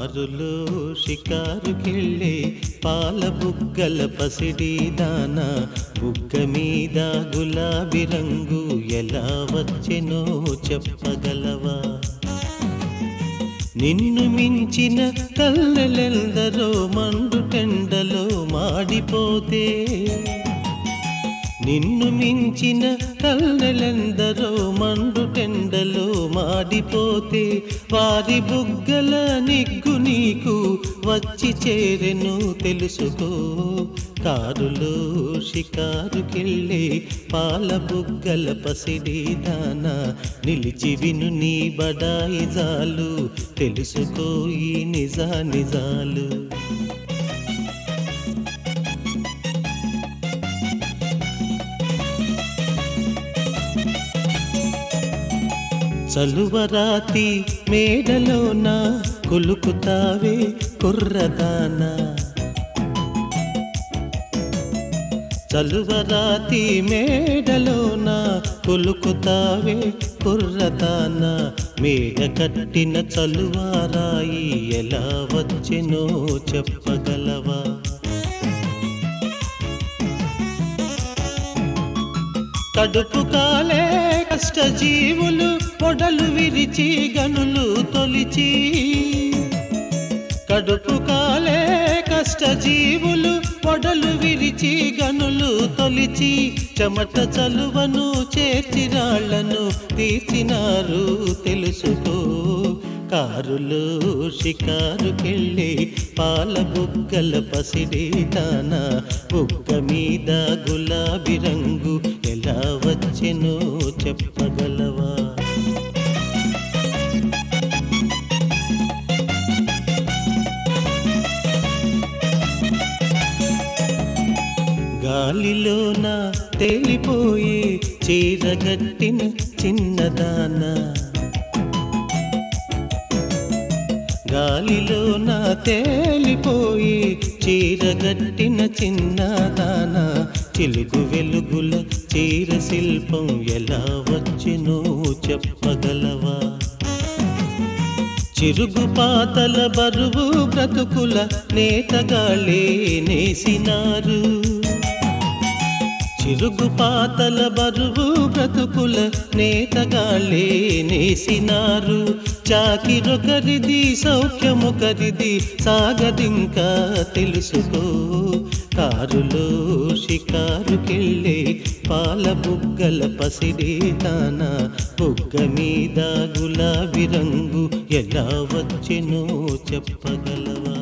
కారులో షికారుకెళ్ళే పాల బుగ్గల పసిడి దాన బుగ్గ మీద గులాబీ రంగు ఎలా వచ్చెనో చెప్పగలవా నిన్ను మించిన కళ్ళెలెందరో మండు టెండలో మాడిపోతే నిన్ను మించిన కళ్ళెలెందరో మండు టెండలో మాడిపోతే వారి బుగ్గల నిగ్గు నీకు వచ్చి చేరెను తెలుసుకో కారులో షికారుకెళ్ళే పాల బుగ్గల పసిడి దాన నిలిచి విను నీ బడాయి జాలు తెలుసుకో ఈ నిజా నిజాలు చలువరాతి మేడలోన కొలుకుతావే కుర్రదానా చలువరాతి మేడలోన కొలుకుతావే కుర్రదాన మేడ కట్టిన చలువారాయి ఎలా వచ్చెనో చెప్పగలవా కడుపు కాలే కష్టజీవులు పొడలు విరిచి గనులు తొలిచి కడుపు కాలే కష్టజీవులు పొడలు విరిచి గనులు తొలిచి చెమట చలువను చేర్చి రాళ్లను తీర్చినారు తెలుసుకో కారులో షికారుకెళ్ళి పాల బుగ్గల పసిడి దాన బుగ్గ మీద గులాబీ రంగు ఎలా వచ్చెనో చెప్పగలవా గాలిలోన తేలిపోయే చీరగట్టిన చిన్నదానా గాలిలోన తేలిపోయి చీరగట్టిన చిన్నదాన చిలుగు వెలుగుల చీర శిల్పం ఎలా వచ్చినో చెప్పగలవా చిరుగు పాతల బరువు బ్రతుకుల నేతగాళ్ళే నేసినారు చిరుగు పాతల బరువు బ్రతుకుల నేతగాళ్ళే నేసినారు చాకిరొకరిది సౌఖ్యమొకరిది సాగదింకా తెలుసుకో కారులో షికారుకెళ్ళే పాల బుగ్గల పసిడి దాన బుగ్గ మీద గులాబీ రంగు ఎలా వచ్చెనో చెప్పగలవా